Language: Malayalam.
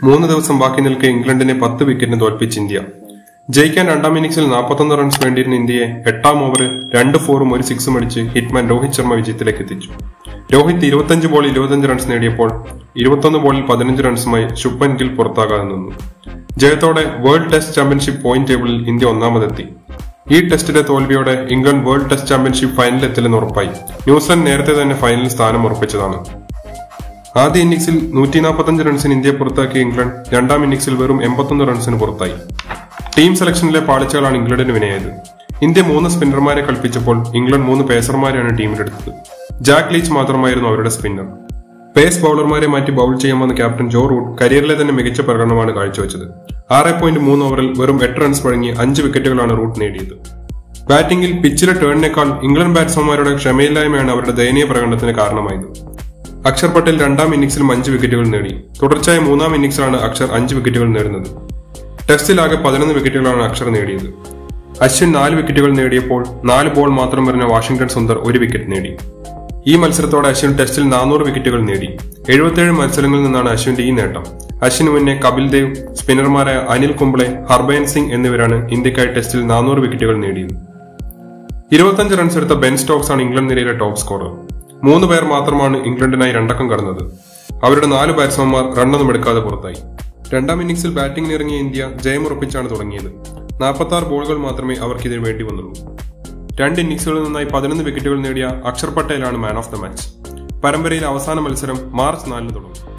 മൂന്ന് ദിവസം ബാക്കി നിൽക്കെ ഇംഗ്ലണ്ടിനെ പത്ത് വിക്കറ്റിന് തോൽപ്പിച്ച് ഇന്ത്യ ജയിക്കാൻ രണ്ടാം ഇന്നിംഗ്സിൽ നാൽപ്പത്തൊന്ന് റൺസ് വേണ്ടിയിരുന്ന ഇന്ത്യയെ എട്ടാം ഓവറിൽ രണ്ട് ഫോറും ഒരു സിക്സും അടിച്ച് ഹിറ്റ്മാൻ രോഹിത് ശർമ്മ വിജയത്തിലേക്ക് എത്തിച്ചു രോഹിത് ഇരുപത്തഞ്ച് ബോളിൽ ഇരുപത്തഞ്ച് റൺസ് നേടിയപ്പോൾ ഇരുപത്തൊന്ന് ബോളിൽ പതിനഞ്ച് റൺസുമായി ശുഭൻ ഗിൽ പുറത്താകാതെ നിന്നു ജയത്തോടെ വേൾഡ് ടെസ്റ്റ് ചാമ്പ്യൻഷിപ്പ് പോയിന്റ് ടേബിളിൽ ഇന്ത്യ ഒന്നാമതെത്തി ഈ ടെസ്റ്റിലെ തോൽവിയോടെ ഇംഗ്ലണ്ട് വേൾഡ് ടെസ്റ്റ് ചാമ്പ്യൻഷിപ്പ് ഫൈനലിൽ എത്തില്ലെന്ന് ഉറപ്പായി ന്യൂസിലൻഡ് നേരത്തെ തന്നെ ഫൈനലിൽ സ്ഥാനം ഉറപ്പിച്ചതാണ് ആദ്യ ഇന്നിംഗ്സിൽ നൂറ്റി നാൽപ്പത്തഞ്ച് റൺസിന് ഇന്ത്യയെ പുറത്താക്കിയ ഇംഗ്ലണ്ട് രണ്ടാം ഇന്നിംഗ്സിൽ വെറും എൺപത്തൊന്ന് റൺസിന് പുറത്തായി ടീം സെലക്ഷനിലെ പാളിച്ചകളാണ് ഇംഗ്ലണ്ടിന് വിനയായത് ഇന്ത്യ മൂന്ന് സ്പിന്നർമാരെ കളിപ്പിച്ചപ്പോൾ ഇംഗ്ലണ്ട് മൂന്ന് പേസർമാരെയാണ് ടീമിലെടുത്തത് ജാക്ക് ലീച്ച് മാത്രമായിരുന്നു അവരുടെ സ്പിന്നർ പേസ് ബൌളർമാരെ മാറ്റി ബൌൾ ചെയ്യാമെന്ന ക്യാപ്റ്റൻ ജോ റൂട്ട് കരിയറിലെ തന്നെ മികച്ച പ്രകടനമാണ് കാഴ്ചവെച്ചത് ആറ് പോയിന്റ് മൂന്ന് ഓവറിൽ വെറും എട്ട് റൺസ് വഴങ്ങി അഞ്ച് വിക്കറ്റുകളാണ് റൂട്ട് നേടിയത് ബാറ്റിംഗിൽ പിച്ചിലെ ടേണിനേക്കാൾ ഇംഗ്ലണ്ട് ബാറ്റ്സ്മാൻമാരുടെ ക്ഷമയില്ലായ്മയാണ് അവരുടെ ദയനീയ പ്രകടനത്തിന് കാരണമായത് അക്ഷർ പട്ടേൽ രണ്ടാം ഇന്നിംഗ്സിലും അഞ്ച് വിക്കറ്റുകൾ നേടി തുടർച്ചയായ മൂന്നാം ഇന്നിംഗ്സിലാണ് അക്ഷർ അഞ്ച് വിക്കറ്റുകൾ നേടുന്നത് ടെസ്റ്റിലാകെ പതിനൊന്ന് വിക്കറ്റുകളാണ് അക്ഷർ നേടിയത് അശ്വിൻ നാല് വിക്കറ്റുകൾ നേടിയപ്പോൾ നാല് ബോൾ മാത്രം വരുന്ന വാഷിംഗ്ടൺ സുന്ദർ ഒരു വിക്കറ്റ് നേടി ഈ മത്സരത്തോടെ അശ്വിൻ ടെസ്റ്റിൽ നാനൂറ് വിക്കറ്റുകൾ നേടി എഴുപത്തിയേഴ് മത്സരങ്ങളിൽ നിന്നാണ് അശ്വിന്റെ ഈ നേട്ടം അശ്വിന് മുന്നേ കപിൽ ദേവ് സ്പിന്നർമാരായ അനിൽ കുംബ്ലെ ഹർബൈൻ സിംഗ് എന്നിവരാണ് ഇന്ത്യക്കായി ടെസ്റ്റിൽ നാനൂറ് വിക്കറ്റുകൾ നേടിയത് ഇരുപത്തഞ്ച് റൺസ് എടുത്ത ബെൻ സ്റ്റോക്സ് ആണ് ഇംഗ്ലണ്ട് നിരയിലെ ടോപ്പ് സ്കോറർ മൂന്ന് പേർ മാത്രമാണ് ഇംഗ്ലണ്ടിനായി രണ്ടക്കം കടന്നത് അവരുടെ നാല് ബാറ്റ്സ്മാൻമാർ റണ്ണൊന്നും എടുക്കാതെ പുറത്തായി രണ്ടാം ഇന്നിംഗ്സിൽ ബാറ്റിംഗിന് ഇറങ്ങിയ ഇന്ത്യ ജയമുറപ്പിച്ചാണ് തുടങ്ങിയത് നാൽപ്പത്തി ആറ് ബോളുകൾ മാത്രമേ അവർക്കിതിന് വേണ്ടി വന്നുള്ളൂ രണ്ട് ഇന്നിംഗ്സുകളിൽ നിന്നായി പതിനൊന്ന് വിക്കറ്റുകൾ നേടിയ അക്ഷർ പട്ടേലാണ് മാൻ ഓഫ് ദ മാച്ച് പരമ്പരയിലെ അവസാന മത്സരം മാർച്ച് നാലിന് തുടങ്ങും